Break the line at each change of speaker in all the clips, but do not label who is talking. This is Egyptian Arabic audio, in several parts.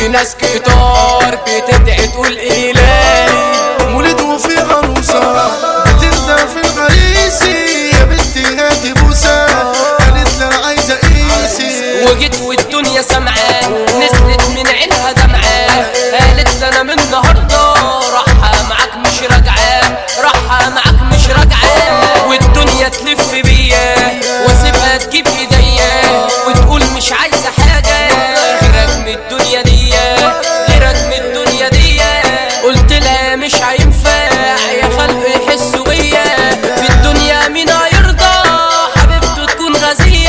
في ناس كتار بتدعي تقول إلهي
مولد وفي عروسة بتندى في العريسي يا بنتي هاتي بوسة قالت لي انا عايزة قيسي
وجيت والدنيا سمعان نزلت من عينها دمعان قالت لي انا من النهارده راحة معاك مش راجعة راحة معاك مش راجعة والدنيا تلف بيا واسيبها تجيب ايديا وتقول مش عايزة حاجة غيرك من الدنيا دي غيرك من الدنيا دي قلت لها مش هينفع يا خلق يحسوا بيا في الدنيا مين هيرضى حبيبته تكون غزية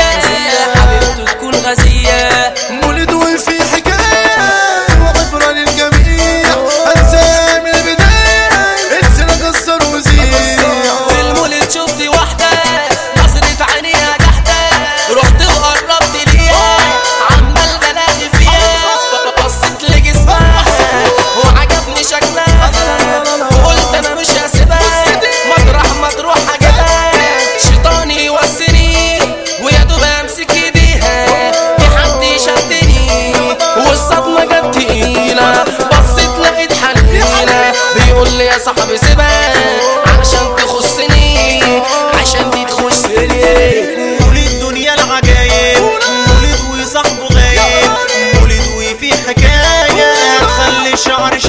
حبيبته تكون غزية
مولد وفي حكاية وعبرة للجميع انسى من البداية انسى كسر وزيع
في المولد شفت واحدة نظرة عينيها جحدة رحت وقربت ليها عمال بلاقي فيها بصيت لجسمها وعجبني شكلها وقلت انا مش هسيبها مطرح ما تروح اجيبها شيطاني يوسني ويا دوب امسك ايديها في حد شدني والصدمة جت تقيلة بصيت لقيت حنينة بيقول لي يا صاحبي سيبها علشان تخصني عشان دي تخصني
مولد دنيا العجايب مولد وصاحبه غايب مولد وفي حكاية خلي الشعر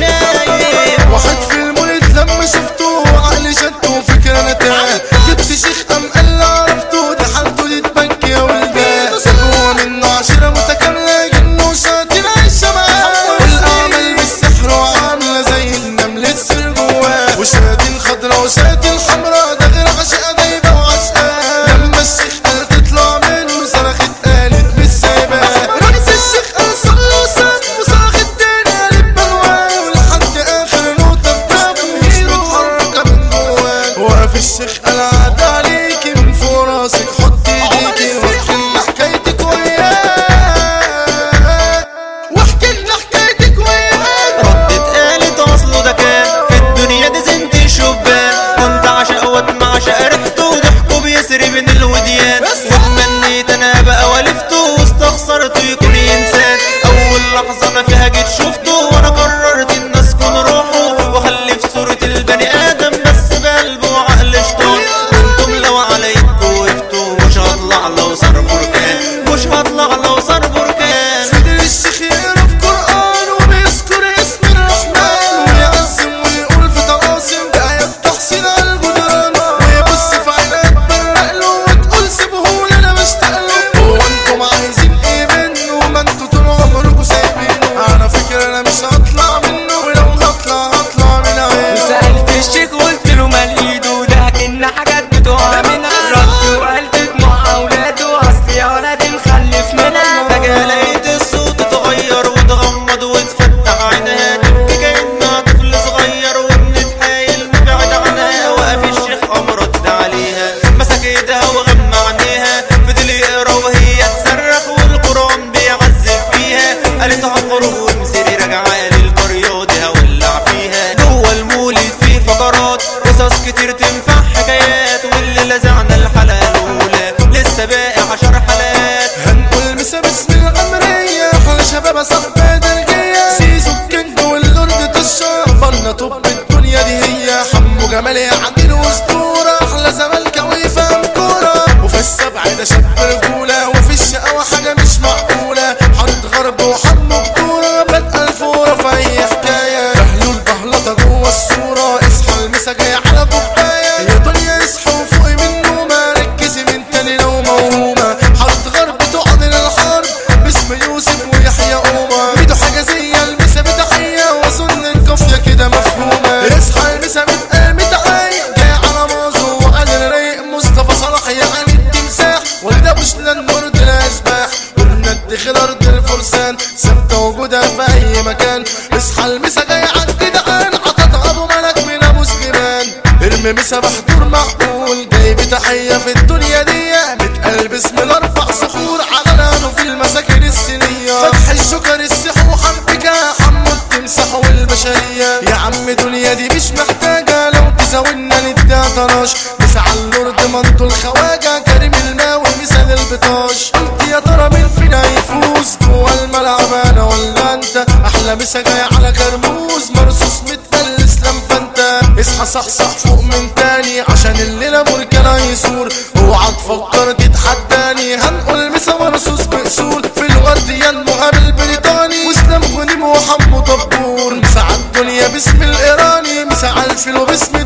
شايب
واحد في المولد لما شفته عقلي شدته فكرة انا تاه جبت شيخ ام قال لي عرفته دي حالته دي تبكي يا ولدان سابوها منه عشرة متكاملة جنه شاطر عايشة معاه والاعمال بالسحر وعاملة زي النملة تسير جواه وشادي الخضرا وشادي الحمرا ده غير عشقة دايبة وعشقاه لما الشيخ قال تطلع منه صرخت قالت مش سايباه رئيس الشيخ قال صلى وسد وصرخت تاني قالت بلواه ولحد اخر نقطة في جسمه مش متحركة من جواه وقف الشيخ قال عاد عليكي من فوق راسك حطي ايديكي واحكي لنا حكايتك وياه واحكي لنا حكايتك وياه
ردت قالت اصله ده كان في الدنيا دي زنت شبان كنت عشق واتمع عشق ريحته وضحكه بيسري بين الوديان واتمنيت انا بقى والفته واستخسرته يكون انسان اول لحظه انا فيها جيت شفته وانا قررت ان اسكن روحه واخلي في صوره البني ادم بس بقلبه وعقل شطان انتم لو عليكوا وقفتوا مش هطلع لو صار بركان مش هطلع لو صار بركان
فضل الشيخ يقرا في قرآن وبيذكر اسم الرحمن ويعزم ويقول في طلاسم بآيات تحسين على الجدران ويبص في عينات برق له وتقول سيبهولي انا بشتاق له هو انتم عايزين ايه منه ما انتوا طول عمركم سايبينه على فكرة انا مش هطلع منه ولو هطلع هطلع من عينه
سألت الشيخ قلت له مال ايده ده كأن حاجات بتقع منها رد وقال دموع اولاده اصل يا ولد مخلف منها
فجأة لقيت الصوت اتغير واتغمض واتفتح عينها تبكي كأنها طفل صغير وبنتحايل نبعد عنها وقف الشيخ قام رد عليها مسك ايدها وغمى عينيها فضل يقرا وهي تصرخ والقرآن بيعذب فيها قالت هخرج ومسيري راجعة للقرية دي هولع فيها جوه المولد فيه فقرات قصص كتير تنفع حكايات واللي لزعنا الحلقة الأولى لسه باقي عشر حلقات
هنقول مسا باسم الأمرية احلى شباب صاحبة درجية سيزو الكينج واللورد الشعب بنا طب الدنيا دي هي حمو جمال يا عديل واسطورة احلى زملكاوي فاهم كورة وفي السبع ده شاب رجولة وفي الشقاوة حاجة مش معقولة حارة غرب وحمو بطولة بدأ الفورة في أي حكاية بهلول بهلطة جوه الصورة اصحى المسا جاي على كوباية يا دنيا اصحى وفوقي من نومة ركزي من تاني لو موهومة حارة غرب تقعد للحرب باسم يوسف ويحيى قومة بيدو حاجة زي المسا بتحية واظن القافية كده مفهومة اصحى المسا بتقال متعايق جاي على مازو وقال الرايق مصطفى صلاح يعني التمساح وده بوشنا النور دي الاشباح والند خلال ارض الفرسان ثابتة وجودها في اي مكان اصحى المسا جاي عالجدعان عطت ابو ملك من ابو سليمان ارمي مسا بحضور معقول جاي بتحية في الدنيا دي متقلب اسم الاربع صخور على لانه في المساكن السنية فتح الشكر السح وحنبكة حمو التمسح والبشرية يا عم دنيا دي مش محتاجة لو تزاولنا نديها طناش مسا على اللورد منطو الخواجة كريم الماوي مثال البطاش قلت يا ترى مين فينا يفوز جوا الملعب انا ولا انت احلى احلى مسا جاي على كرموز مرصوص متقلس لم فانت اصحى صحصح فوق من تاني عشان الليلة مركنا يسور اوعى تفكر تتحداني هنقول مسا مرصوص بأصول في الغرديان مقابل بريطاني واسلام غنيم وحمو طبور مسا عالدنيا باسم الايراني مسا عالفيل وباسم